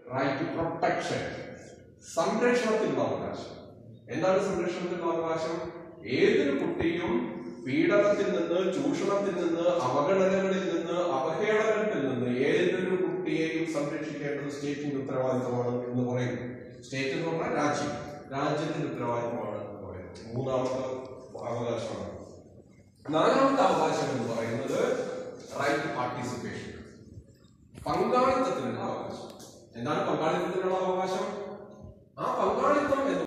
right to protection സംരക്ഷണത്തിനുള്ള അവകാശം എന്താണ് സംരക്ഷണത്തിനുള്ള അവകാശം ഏതൊരു കുട്ടിയും പീഡനത്തിൽ നിന്ന് ചൂഷണത്തിൽ നിന്ന് അവഗണനകളിൽ നിന്ന് അവഹേളനത്തിൽ നിന്ന് ഏതൊരു കുട്ടിയെയും സംരക്ഷിക്കേണ്ടത് സ്റ്റേറ്റിന്റെ ഉത്തരവാദിത്തമാണ് എന്ന് പറയുന്നു സ്റ്റേറ്റ് എന്ന് പറഞ്ഞാൽ രാജ്യം രാജ്യത്തിന്റെ ഉത്തരവാദിത്തമാണ് എന്ന് പറയുന്നത് മൂന്നാമത്തെ അവകാശമാണ് നാലാമത്തെ അവകാശം എന്ന് പറയുന്നത് റൈറ്റ് പാർട്ടിസിപ്പേഷൻ പങ്കാളിത്തത്തിനുള്ള അവകാശം എന്താണ് പങ്കാളിത്തത്തിനുള്ള അവകാശം ആ പങ്കാളിത്തം എന്ന്